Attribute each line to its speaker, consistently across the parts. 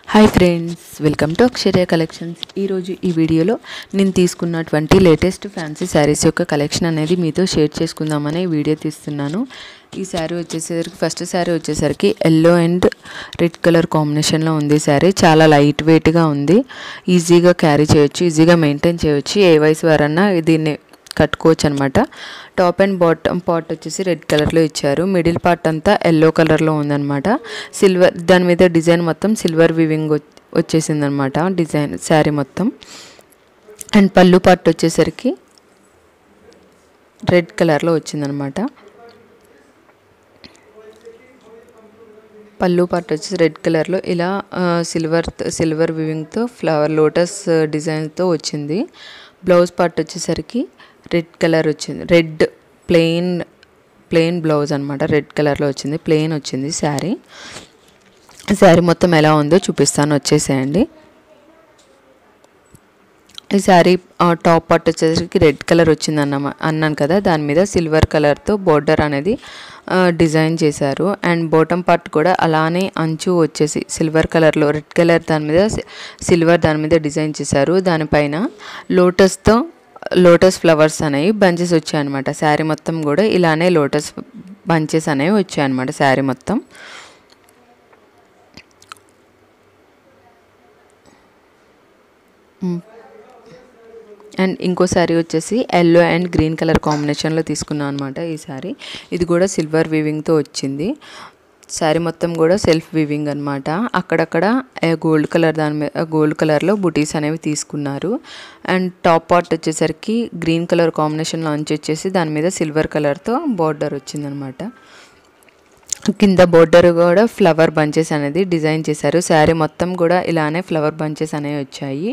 Speaker 1: Hi friends welcome to Aksharya collections ఈరోజు ఈ వీడియోలో నేను తీసుకున్నటువంటి లేటెస్ట్ ఫ్యాన్సీ శారీస్ యొక్క కలెక్షన్ అనేది మీతో షేర్ చేసుకుందామని ఈ వీడియో తీస్తున్నాను ఈ శారీ వచ్చేసరికి ఫస్ట్ శారీ వచ్చేసరికి ఎల్లో అండ్ రెడ్ కలర్ కాంబినేషన్లో ఉంది శారీ చాలా లైట్ వెయిట్గా ఉంది ఈజీగా క్యారీ చేయొచ్చు ఈజీగా మెయింటైన్ చేయొచ్చు ఏ వయసు వారన్నా దీన్ని కట్టుకోవచ్చు అనమాట టాప్ అండ్ బాటమ్ పార్ట్ వచ్చేసి రెడ్ కలర్లో ఇచ్చారు మిడిల్ పార్ట్ అంతా ఎల్లో కలర్లో ఉందన్నమాట సిల్వర్ దాని మీద డిజైన్ మొత్తం సిల్వర్ వివింగ్ వచ్చేసింది అనమాట డిజైన్ శారీ మొత్తం అండ్ పళ్ళు పార్ట్ వచ్చేసరికి రెడ్ కలర్లో వచ్చిందనమాట పళ్ళు పార్ట్ వచ్చేసి రెడ్ కలర్లో ఇలా సిల్వర్ సిల్వర్ వివింగ్తో ఫ్లవర్ లోటస్ డిజైన్తో వచ్చింది బ్లౌజ్ పార్ట్ వచ్చేసరికి రెడ్ కలర్ వచ్చింది రెడ్ ప్లెయిన్ ప్లెయిన్ బ్లౌజ్ అనమాట రెడ్ కలర్లో వచ్చింది ప్లెయిన్ వచ్చింది శారీ శారీ మొత్తం ఎలా ఉందో చూపిస్తాను వచ్చేసేయండి ఈ శారీ టాప్ పార్ట్ వచ్చేసరికి రెడ్ కలర్ వచ్చింది అన్న అన్నాను కదా దాని మీద సిల్వర్ కలర్తో బోర్డర్ అనేది డిజైన్ చేశారు అండ్ బాటమ్ పార్ట్ కూడా అలానే అంచు వచ్చేసి సిల్వర్ కలర్లో రెడ్ కలర్ దాని మీద సిల్వర్ దాని మీద డిజైన్ చేశారు దానిపైన లోటస్తో లోటస్ ఫ్లవర్స్ అనేవి బంచెస్ వచ్చాయన్నమాట శారీ మొత్తం కూడా ఇలానే లోటస్ బంచెస్ అనేవి వచ్చాయన్నమాట శారీ మొత్తం అండ్ ఇంకో శారీ వచ్చేసి ఎల్లో అండ్ గ్రీన్ కలర్ కాంబినేషన్లో తీసుకున్నాను అనమాట ఈ శారీ ఇది కూడా సిల్వర్ వీవింగ్తో వచ్చింది శారీ మొత్తం కూడా సెల్ఫ్ వీవింగ్ అనమాట అక్కడక్కడ గోల్డ్ కలర్ దాని మీద గోల్డ్ కలర్లో బుటీస్ అనేవి తీసుకున్నారు అండ్ టాప్ పార్ట్ వచ్చేసరికి గ్రీన్ కలర్ కాంబినేషన్ లాంచ్ వచ్చేసి దాని మీద సిల్వర్ కలర్తో బార్డర్ వచ్చిందనమాట కింద బోర్డర్ కూడా ఫ్లవర్ బంచెస్ అనేది డిజైన్ చేశారు శారీ మొత్తం కూడా ఇలానే ఫ్లవర్ బంచెస్ అనేవి వచ్చాయి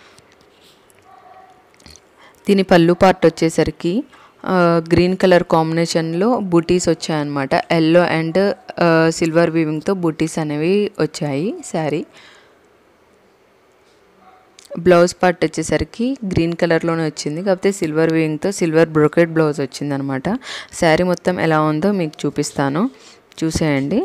Speaker 1: దీని పళ్ళు పార్ట్ వచ్చేసరికి గ్రీన్ కలర్ కాంబినేషన్లో బూటీస్ వచ్చాయన్నమాట ఎల్లో అండ్ సిల్వర్ వీవింగ్తో బూటీస్ అనేవి వచ్చాయి శారీ బ్లౌజ్ పార్ట్ వచ్చేసరికి గ్రీన్ కలర్లోనే వచ్చింది కాకపోతే సిల్వర్ వీవింగ్తో సిల్వర్ బ్రోకెట్ బ్లౌజ్ వచ్చిందనమాట శారీ మొత్తం ఎలా ఉందో మీకు చూపిస్తాను చూసేయండి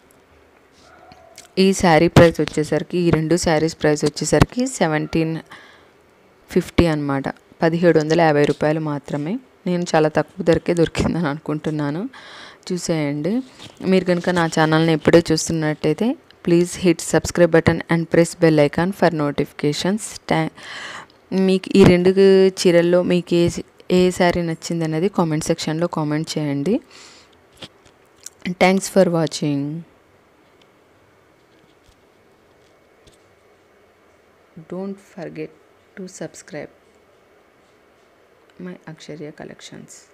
Speaker 1: ఈ శారీ ప్రైస్ వచ్చేసరికి ఈ రెండు శారీస్ ప్రైస్ వచ్చేసరికి సెవెంటీన్ ఫిఫ్టీ అనమాట పదిహేడు వందల యాభై రూపాయలు మాత్రమే నేను చాలా తక్కువ ధరకే దొరికిందని అనుకుంటున్నాను చూసేయండి మీరు కనుక నా ఛానల్ని ఎప్పుడే చూస్తున్నట్టయితే please hit subscribe button and press bell icon for notifications ట్యా మీకు ఈ రెండు చీరల్లో మీకు ఏ ఏ శారీ నచ్చింది అనేది కామెంట్ సెక్షన్లో కామెంట్ చేయండి thanks for watching don't forget to subscribe my Aksharya collections.